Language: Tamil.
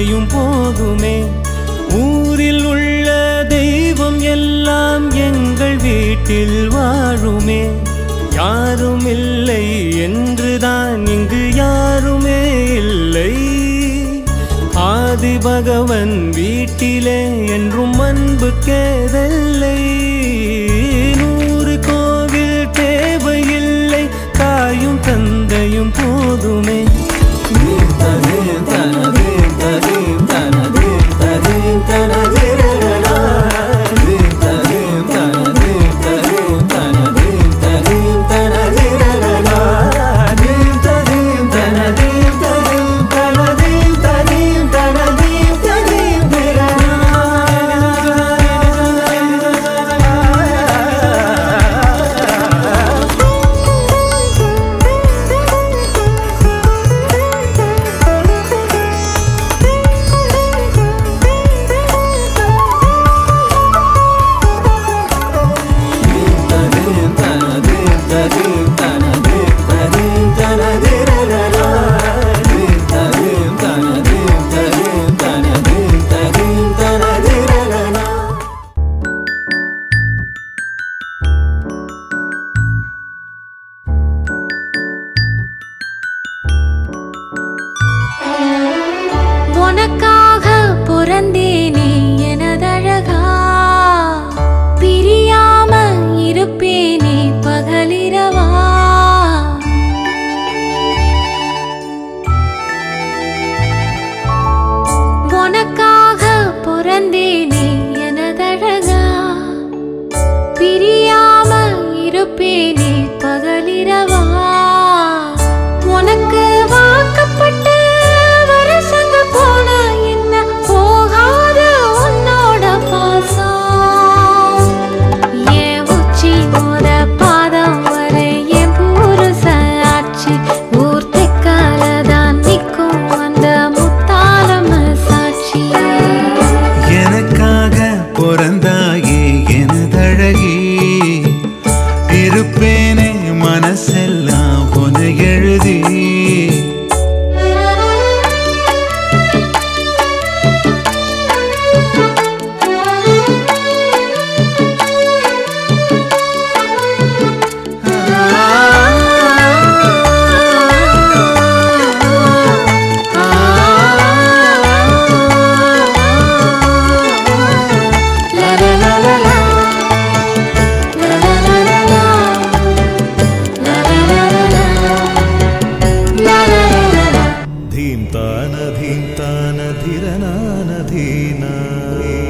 தந்தையும் போதுமே ஊரில் உள்ள தெய்வம் எல்லாம் எங்கள் வீட்டில் வாழுமே யாரும் இல்லை என்றுதான் இங்கு யாருமே இல்லை ஆதி பகவன் வீட்டிலே என்றும் அன்பு கேதல்லை நூறு கோவில் தேவையில்லை தாயும் தந்தையும் போதுமே உனக்காக பிறந்தேனே எனதழகா பிரியாம இருப்பேனே பகலிரவா உனக்காக பிறந்தேனே எனதழகா பிரியாம இருப்பேனே பகலிரவா உனக்கு வாக்கப்பட்ட வருஷங்க போன என்ன போகாத உன்னோட பாசம் என் உச்சி மோத பாதம் வரை என் புருஷ ஆட்சி ஊர் தெக்கால தான் நிற்கும் அந்த முத்தாளம சாட்சி எனக்காக பிறந்தாயே எனதழகி இருப்பேனே மனசெல்லாம் புன எழுதி ధీం తాన ధీం తాన ధిరనాన ధీనా